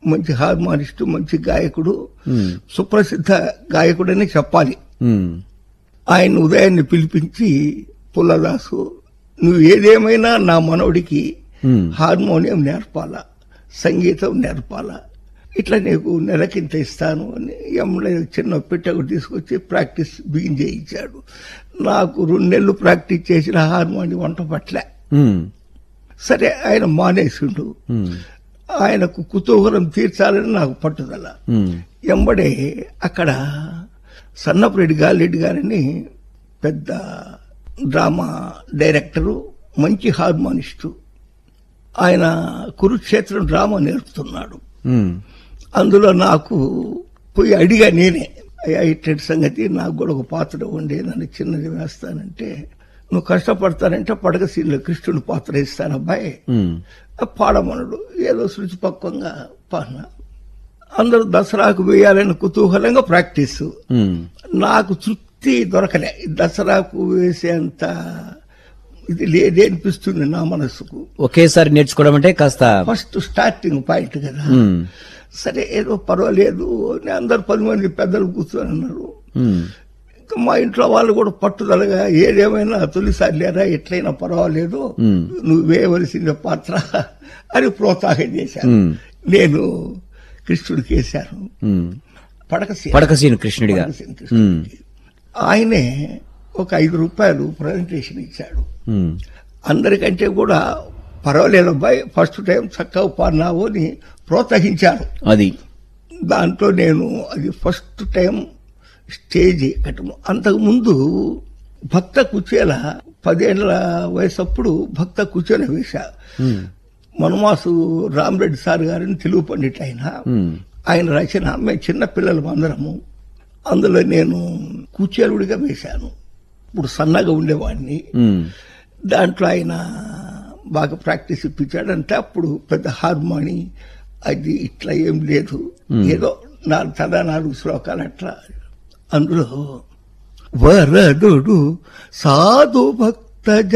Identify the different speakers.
Speaker 1: మంచి హార్మోనిస్టు మంచి గాయకుడు
Speaker 2: ఉమ్,
Speaker 1: సుప్రసిద్ధ గాయకుడని చెప్పాలి
Speaker 2: ఉమ్,
Speaker 1: ఆయన ఉదయాన్ని పిలిపించి పుల్లదాసు నువ్వు ఏదేమైనా నా మనవడికి
Speaker 2: ఉమ్,
Speaker 1: హార్మోనియం నేర్పాలా సంగీతం నేర్పాలా ఇట్లా నీకు నెలకింత ఇస్తాను అని ఎమ్మెల్యే చిన్న పెట్టకు తీసుకొచ్చి ప్రాక్టీస్ బిగిన్ చేయించాడు నాకు రెండు నెలలు ప్రాక్టీస్ చేసిన హార్మోనియం వంట పట్లే
Speaker 2: ఉమ్,
Speaker 1: సరే ఆయన మానేసిండు
Speaker 2: ఉమ్,
Speaker 1: ఆయనకు కుతూహలం తీర్చాలని నాకు పట్టుదల
Speaker 2: ఉమ్,
Speaker 1: ఎంబడే అక్కడ సన్నపురెడ్డి గాలిరెడ్డి గారని పెద్ద డ్రామా డైరెక్టరు మంచి హార్మోనిస్టు ఆయన కురుక్షేత్రం డ్రామా నేర్పుతున్నాడు
Speaker 2: ఉమ్,
Speaker 1: అందులో నాకు పోయి అడిగా నేనే అయ్యా ఇట్టటి సంగతి నాకు కూడా ఒక పాత్ర ఉండే నన్ను చిన్నది వేస్తానంటే నువ్వు కష్టపడతానంటే పడక సీన్లో కృష్ణుని పాత్ర ఇస్తాను అబ్బాయి
Speaker 2: ఉమ్,
Speaker 1: పాడమనుడు ఏదో శృతిపక్వంగా పాడిన అందరూ దసరాకు వేయాలని కుతూహలంగా ప్రాక్టీస్
Speaker 2: ఉమ్,
Speaker 1: నాకు తృప్తి దొరకలే ఈ దసరాకు వేసేంత ఇది లేదే అనిపిస్తుంది నా మనస్సుకు
Speaker 2: ఒకేసారి నేర్చుకోవడం అంటే కాస్త
Speaker 1: ఫస్ట్ స్టార్టింగ్ పాయింట్ కదా
Speaker 2: ఉమ్,
Speaker 1: సరే ఏదో పర్వాలేదు అని అందరు పది మంది పెద్దలు కూర్చొని అన్నారు
Speaker 2: ఉమ్,
Speaker 1: ఇంకా మా ఇంట్లో వాళ్ళు కూడా పట్టుదలగా ఏదేమైనా తొలిసారి లేరా ఎట్లయినా పర్వాలేదు
Speaker 2: మ్మ్.
Speaker 1: నువ్వు వేయవలసిన పాత్ర అని ప్రోత్సాహం చేశాను
Speaker 2: మ్మ్.
Speaker 1: నేను కృష్ణుడికి వేశాను
Speaker 2: ఉమ్.
Speaker 1: పడకసి
Speaker 2: పడకసీను కృష్ణుడిగా
Speaker 1: పడకసీను కృష్ణుడికి. ఆయనే ఒక ఐదు రూపాయలు ప్రజెంటేషన్ ఇచ్చాడు
Speaker 2: ఉమ్,
Speaker 1: అందరికంటే కూడా పర్వాలేదు అబ్బాయి ఫస్ట్ టైం చక్కగా పాడినావు అని ప్రోత్సహించారు
Speaker 2: అది
Speaker 1: దాంట్లో నేను అది ఫస్ట్ టైం స్టేజ్ ఎక్కటం అంతకు ముందు భక్త కుచేల పదేళ్ల వయసప్పుడు భక్త కుచేల వేశా
Speaker 2: ఉమ్,
Speaker 1: మనుమాసు రామరెడ్డి సార్ గారిని తెలుగు పండిట్ ఆయన
Speaker 2: ఉమ్,
Speaker 1: ఆయన రచన మేము చిన్న పిల్లలు అందరము అందులో నేను కుచేలుడిగా వేశాను ఇప్పుడు సన్నగా ఉండేవాడిని
Speaker 2: ఉమ్,
Speaker 1: దాంట్లో ఆయన బాగా ప్రాక్టీస్ ఇప్పించాడంటే అప్పుడు పెద్ద హార్మోని అది ఇట్లా ఏం లేదు ఏదో నాలుగు తల నాలుగు శ్లోకాలు అట్లా అందులో వరదుడు సాధు భక్త